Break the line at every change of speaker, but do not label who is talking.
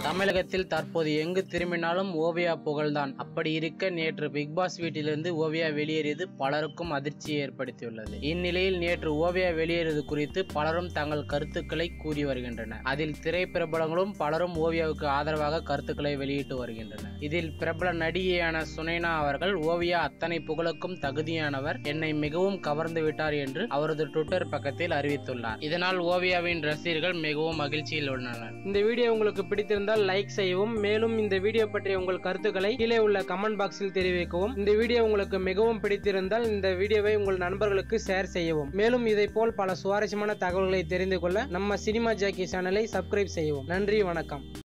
தமிழகத்தில் தற்போது எங்கு திரும்பினாலும் ஓவியா புகழ்தான் அப்படி இருக்க நேற்று பிக் பாஸ் வீட்டிலிருந்து ஓவியா வெளியேறியது பலருக்கும் அதிர்ச்சியை ஏற்படுத்தியுள்ளது இந்நிலையில் நேற்று ஓவியா வெளியேறியது குறித்து பலரும் தங்கள் கருத்துக்களை கூறி வருகின்றனர் அதில் திரைப்பிரபலங்களும் பலரும் ஓவியாவுக்கு ஆதரவாக கருத்துக்களை வெளியிட்டு வருகின்றனர் இதில் பிரபல நடிகையான சுனைனா அவர்கள் ஓவியா அத்தனை புகழுக்கும் தகுதியானவர் என்னை மிகவும் கவர்ந்து விட்டார் என்று அவரது ட்விட்டர் பக்கத்தில் அறிவித்துள்ளார் இதனால் ஓவியாவின் ரசிகர்கள் மிகவும் மகிழ்ச்சியில் உள்ளனர் இந்த வீடியோ உங்களுக்கு பிடித்திருந்தால் லைக் செய்யவும் மேலும் இந்த வீடியோ பற்றிய உங்கள் கருத்துக்களை கீழே உள்ள கமெண்ட் பாக்ஸில் தெரிவிக்கவும் இந்த வீடியோ உங்களுக்கு மிகவும் பிடித்திருந்தால் இந்த வீடியோவை உங்கள் நண்பர்களுக்கு ஷேர் செய்யவும் மேலும் இதை போல் பல சுவாரஸ்யமான தகவல்களை தெரிந்து கொள்ள நம்ம சினிமா ஜாக்கி சேனலை சப்ஸ்கிரைப் செய்யவும் நன்றி வணக்கம்